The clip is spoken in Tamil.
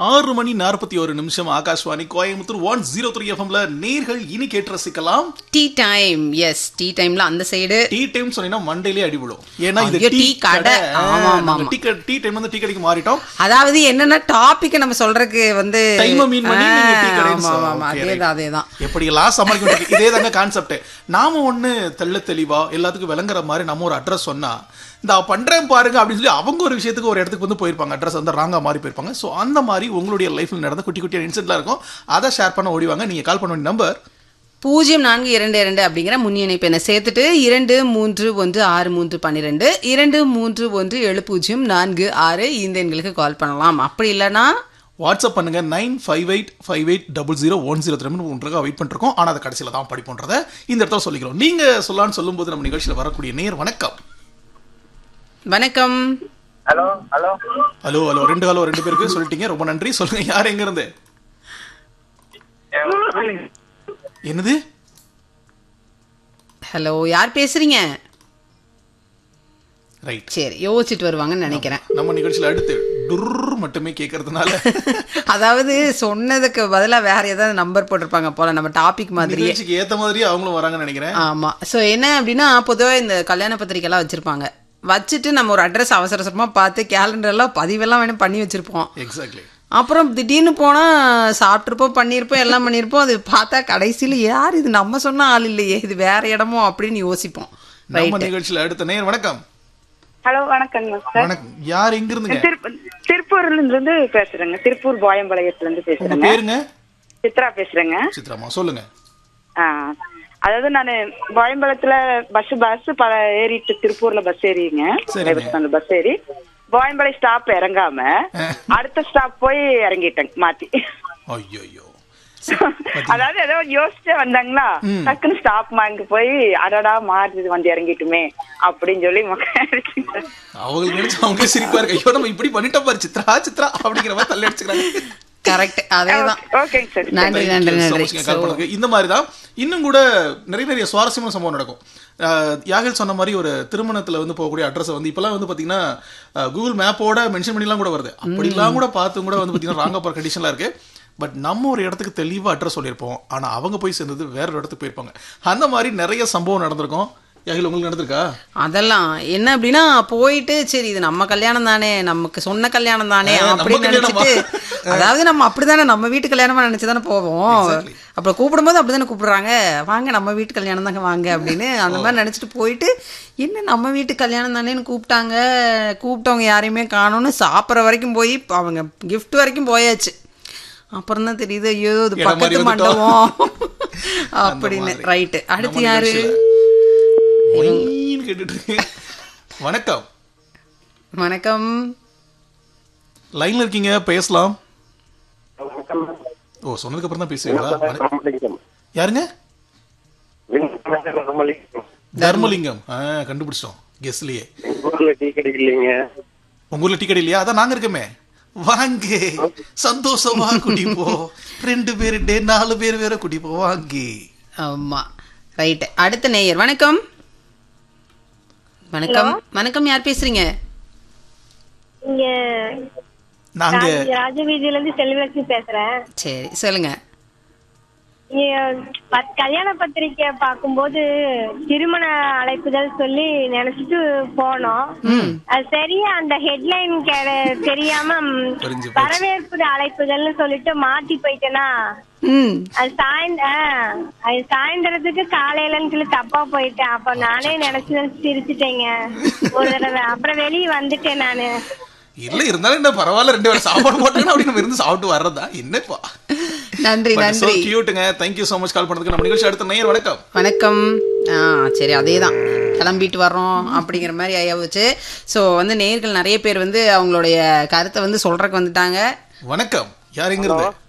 ஆறு மணி நாற்பத்தி ஒரு நிமிஷம் Akashvani Coimbatore one zero three எஃப்எம்ல நேர்கள் இனி கேட்டு ரசிக்கலாம் டீ டைம் எஸ் டீ டைம்ல அந்த சைடு டீ டைம் சொன்னீங்கன்னா மண்டேலே அடிவிடும் ஏன்னா இது ஐயோ, டீ டீ கடை. கடை ஆமா, ஆமா, ஆமா. டீ கடை டீ டைம் வந்து டீ கடைக்கு மாறிட்டோம் அதாவது என்னன்னா டாபிக் நம்ம சொல்றதுக்கு வந்து டைமை மீன் பண்ணி நீங்க டீ ஆ, கடைன்னு ஆமா, சொல்ல- ஆமா, okay, அதேதான் right. அதேதான் எப்படியெல்லாம் சமாளிக்க முடியும் இதே தாங்க கான்செப்ட் நாம ஒண்ணு தெள்ள தெளிவா எல்லாத்துக்கும் விளங்குற மாதிரி நம்ம ஒரு அட்ரஸ் சொன்னா இந்த அவ பண்றேன் பாருங்க அப்படின்னு சொல்லி அவங்க ஒரு விஷயத்துக்கு ஒரு இடத்துக்கு வந்து போயிருப்பாங்க அட்ரஸ் வந்து ராங்கா மாறி போயிருப்பாங்க ஸோ அந்த மாதிரி உங்களுடைய லைஃப்ல நடந்த குட்டி குட்டி இன்சிடென்ட்லாம் இருக்கும் அதை ஷேர் பண்ண ஓடிவாங்க நீங்க கால் பண்ண வேண்டிய நம்பர் பூஜ்ஜியம் நான்கு இரண்டு இரண்டு அப்படிங்கிற முன் இணைப்பு எண்ணை சேர்த்துட்டு இரண்டு மூன்று ஒன்று ஆறு மூன்று பன்னிரெண்டு இரண்டு மூன்று ஒன்று ஏழு பூஜ்ஜியம் நான்கு ஆறு இந்த எண்களுக்கு கால் பண்ணலாம் அப்படி இல்லைன்னா வாட்ஸ்அப் பண்ணுங்க nine five eight five eight double zero one zero three ஒன்றுக்காக வெயிட் பண்ணிருக்கோம் ஆனால் அதை கடைசியில் தான் படிப்போன்றதை இந்த இடத்துல சொல்லிக்கிறோம் நீங்க சொல்லலாம்னு சொல்லும்போது நம்ம நிகழ்ச்சியில் வரக்கூடிய நேர் வணக்கம் வணக்கம் ஹலோ ஹலோ ஹலோ ஹலோ ரெண்டு ஹலோ ரெண்டு பேருக்கு சொல்லிட்டீங்க ரொம்ப நன்றி சொல்லுங்க யார் எங்க இருந்து என்னது ஹலோ யார் பேசுறீங்க ரைட் சரி யோசிச்சுட்டு வருவாங்கன்னு நினைக்கிறேன் நம்ம நிகழ்ச்சியில் அடுத்து டுர் மட்டுமே கேட்கறதுனால அதாவது சொன்னதுக்கு பதிலா வேற ஏதாவது நம்பர் போட்டிருப்பாங்க போல நம்ம டாபிக் மாதிரியே நிகழ்ச்சிக்கு ஏத்த மாதிரி அவங்களும் வராங்கன்னு நினைக்கிறேன் ஆமா சோ என்ன அப்படின்னா பொதுவா இந்த கல்யாண பத்திரிக்கை எல்லாம் வச்சிருப்பாங்க வச்சுட்டு நம்ம ஒரு அட்ரஸ் அவசர அவசரமா பார்த்து கேலண்டர் எல்லாம் பதிவெல்லாம் வேணும் பண்ணி வச்சிருப்போம் எக்ஸாக்ட்லி அப்புறம் திடீர்னு போனா சாப்பிட்ருப்போம் பண்ணியிருப்போம் எல்லாம் பண்ணியிருப்போம் அது பார்த்தா கடைசியில யார் இது நம்ம சொன்ன ஆள் இல்லையே இது வேற இடமோ அப்படின்னு யோசிப்போம் நம்ம நிகழ்ச்சியில் அடுத்த நேர் வணக்கம் ஹலோ வணக்கங்க சார் வணக்கம் யார் எங்க இருந்துங்க திருப்பூர் திருப்பூர்ல இருந்து பேசுறேங்க திருப்பூர் போயம்பாளையத்துல இருந்து உங்க பேசுறேங்க பேருங்க சித்ரா பேசுறேங்க சித்ராமா சொல்லுங்க ஆ, அதாவது நான் போயம்பாளையத்துல பஸ் பஸ் பல ஏறிட்டு திருப்பூர்ல பஸ் ஏறிங்க சரிங்க. அந்த பஸ் ஏறி போயம்பாளையம் ஸ்டாப் இறங்காம அடுத்த ஸ்டாப் போய் இறங்கிட்டேங்க மாத்தி ஐயோ அதாவது ஏதோ யோசிச்சே வந்தாங்களா டக்குன்னு ஸ்டாப் வாங்கி போய் அடடா மாறுது வந்து இறங்கிட்டுமே அப்படின்னு சொல்லி மக்கள் அவங்களுக்கு நினைச்சு அவங்க சிரிப்பா இருக்கு ஐயோ நம்ம இப்படி பண்ணிட்டோம் பாரு சித்ரா சித்ரா அப்படிங்கிற மாதிரி தள்ளி அடிச்சுக்கிறாங்க கரெக்ட் அதேதான் ஓகேங்க சார் நன்றி Thank நன்றி you so நன்றி much, நீங்க call பண்ணதுக்கு. இந்த மாதிரி தான் இன்னும் கூட நிறைய நிறைய சுவாரஸ்யமான சம்பவம் நடக்கும் அஹ், யாகல் சொன்ன மாதிரி ஒரு திருமணத்துல வந்து போகக்கூடிய அட்ரஸ் வந்து இப்பெல்லாம் வந்து பாத்தீங்கன்னா கூகுள் மேப்போட மென்ஷன் பண்ணிலாம் கூட வருது அப்படிலாம் கூட பார்த்து கூட வந்து பாத்தீங்கன்னா ராங் அப்பார் கண்டிஷன்லாம் இருக்கு பட் நம்ம ஒரு இடத்துக்கு தெளிவா அட்ரஸ் சொல்லியிருப்போம் ஆனா அவங்க போய் சேர்ந்தது வேற ஒரு இடத்துக்கு போயிருப்பாங்க அந்த மாதிரி நிறைய சம்பவம் நடந்திருக்கும் யாகில் உங்களுக்கு நடந்திருக்கா அதெல்லாம் என்ன அப்படின்னா போயிட்டு சரி இது நம்ம கல்யாணம் தானே நமக்கு சொன்ன கல்யாணம் தானே ஆ, நம்ம அப்படின்னு கல்யாணமா? நினைச்சிட்டு அதாவது நம்ம அப்படிதானே நம்ம வீட்டு கல்யாணமா நினைச்சு தானே போவோம் Exactly. அப்புறம் கூப்பிடும்போது அப்படிதானே கூப்பிடுறாங்க வாங்க நம்ம வீட்டு கல்யாணம் தாங்க வாங்க அப்படின்னு அந்த மாதிரி நினைச்சிட்டு போயிட்டு என்ன நம்ம வீட்டு கல்யாணம் தானேன்னு கூப்பிட்டாங்க கூப்பிட்டவங்க யாரையுமே காணோம்னு சாப்பிட்ற வரைக்கும் போய் அவங்க gift வரைக்கும் போயாச்சு அப்புறம் தான் தெரியுது ஐயோ இது இடம் மாறி பக்கத்து வந்துட்டோம். மண்டபம் அப்படின்னு மாதிரி. ரைட்டு அடுத்து நம்ம யாரு நிகழ்ச்சியில ஒயின்னு கேட்டுட்டு இருக்கு. வணக்கம் வணக்கம் லைன்ல இருக்கீங்க பேசலாம் ஓ சொன்னதுக்கு அப்புறம் தான் பேசுவீங்களா வணக்கம். யாருங்க தர்மலிங்கம் ஆ கண்டுபிடிச்சிட்டோம் கெஸ்லயே டீ கிடைக்கலீங்க உங்க ஊர்ல டீ கடை இல்லையா அதான் நாங்க இருக்கமே வாங்க சந்தோஷமா குடிப்போ ரெண்டு பேரு டே நாலு பேர் வேற குடிப்போ வாங்க ஆமா ரைட் அடுத்த நேயர் வணக்கம் வணக்கம் வணக்கம் யார் பேசுறீங்க இங்க நாங்க ராஜ- ராஜவீதியில இருந்து செல்வலட்சுமி பேசுறேன் சரி சொல்லுங்க இங்க பத்- கல்யாண பத்திரிக்கை பார்க்கும்போது திருமண அழைப்புதல் சொல்லி நினைச்சிட்டு போனோம் அது சரியா அந்த ஹெட்லைன் தெரியாம ம், புரிஞ்சு போச்சு. வரவேற்பு அழைப்புதல்னு சொல்லிட்டு மாத்தி போயிட்டேனா ம் அது சாயந்த அது சாயந்தரத்துக்கு காலையிலன்னு சொல்லி தப்பா போயிட்டேன் அப்ப நானே நினைச்சு நினைச்சு சிரிச்சுட்டேங்க ஒரு தடவை அப்புறம் வெளியே வந்துட்டேன் நானு இல்ல இருந்தாலும் என்ன பரவாயில்ல ரெண்டு வேளை சாப்பாடு போட்டேன்னா அப்படி நம்ம இருந்து சாப்பிட்டு வர்றதா என்னப்பா நன்றி நன்றி கியூட்டுங்க தேங்க்யூ so மச் கால் பண்ணதுக்கு நம்ம நிகழ்ச்சி அடுத்த நேயர் வணக்கம் வணக்கம் ஆ சரி அதே தான் கிளம்பிட்டு வர்றோம் அப்படிங்கிற மாதிரி ஆயாவுச்சு ஸோ வந்து நேர்கள் நிறைய பேர் வந்து அவங்களுடைய கருத்தை வந்து சொல்றதுக்கு வந்துட்டாங்க வணக்கம் யார் எங்க இருந்து